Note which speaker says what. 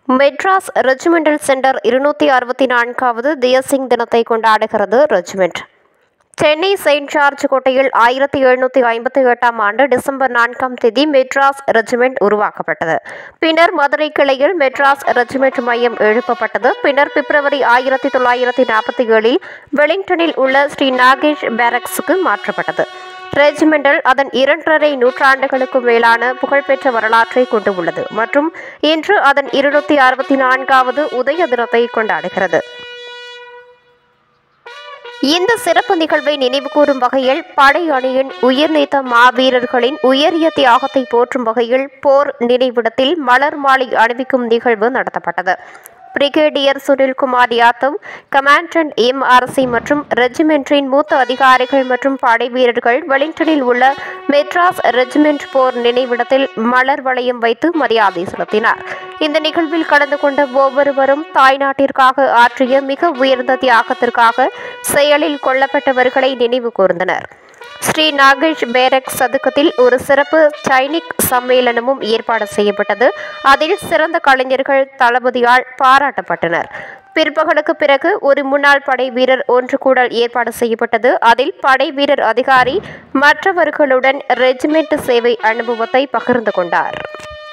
Speaker 1: Madras regimental centre இருநூத்தி அறுபத்தி நான்காவது தியசிங் தினத்தை கொண்டாடுகிறது ரெஜிமெண்ட் சென்னை செயின்ட் ஜார்ஜ் கோட்டையில் ஆயிரத்தி எழுநூத்தி ஐம்பத்தி எட்டாம் ஆண்டு டிசம்பர் நான்காம் தேதி மெட்ராஸ் ரெஜிமெண்ட் உருவாக்கப்பட்டது பின்னர் மதுரை கிளையில் மெட்ராஸ் ரெஜிமெண்ட் மையம் எழுப்பப்பட்டது பின்னர் பிப்ரவரி ஆயிரத்தி தொள்ளாயிரத்தி நாற்பத்தி ஏழில் வெலிங்டனில் உள்ள ஸ்ரீ நாகேஷ் பேரக்ஸுக்கு மாற்றப்பட்டது ரெஜிமெண்டல் அதன் இரண்டரை நூற்றாண்டுகளுக்கும் மேலான புகழ்பெற்ற வரலாற்றை கொண்டு உள்ளது மற்றும் இன்று அதன் இருநூத்தி அறுபத்தி நான்காவது உதய தினத்தை கொண்டாடுகிறது இந்த சிறப்பு நிகழ்வை நினைவுகூரும் வகையில் படை அணியின் உயிர்நீத்த மாவீரர்களின் உயரிய தியாகத்தை போற்றும் வகையில் போர் நினைவிடத்தில் மலர் மாலை அணிவிக்கும் நிகழ்வு நடத்தப்பட்டது brigadier Sunilkumar Yadav commandant M Arasi மற்றும் ரெஜிமெண்டின் மூத்த அதிகாரிகள் மற்றும் படை வீரர்கள் வெலிங்டனில் உள்ள மெட்ராஸ் ரெஜிமெண்ட் போர் நினைவிடத்தில் மலர் வளையம் வைத்து மரியாதை செலுத்தினார் இந்த நிகழ்வில் கலந்து கொண்ட ஒவ்வொருவரும் தாய்நாட்டிற்காக ஆற்றிய மிக உயர்ந்த தியாகத்திற்காக செயலில் கொல்லப்பட்டவர்களை நினைவு கூர்ந்தனர் ஸ்ரீ நாகேஷ் பேரக் சதுக்கத்தில் ஒரு சிறப்பு சைனிக் சம்மேளனமும் ஏற்பாடு செய்யப்பட்டது அதில் சிறந்த கலைஞர்கள் தளபதியால் பாராட்டப்பட்டனர் பிற்பகலுக்கு பிறகு ஒரு முன்னாள் படை வீரர் ஒன்று கூடல் ஏற்பாடு செய்யப்பட்டது அதில் படை வீரர் அதிகாரி மற்றவர்களுடன் ரெஜிமெண்ட் சேவை அனுபவத்தை பகிர்ந்து கொண்டார்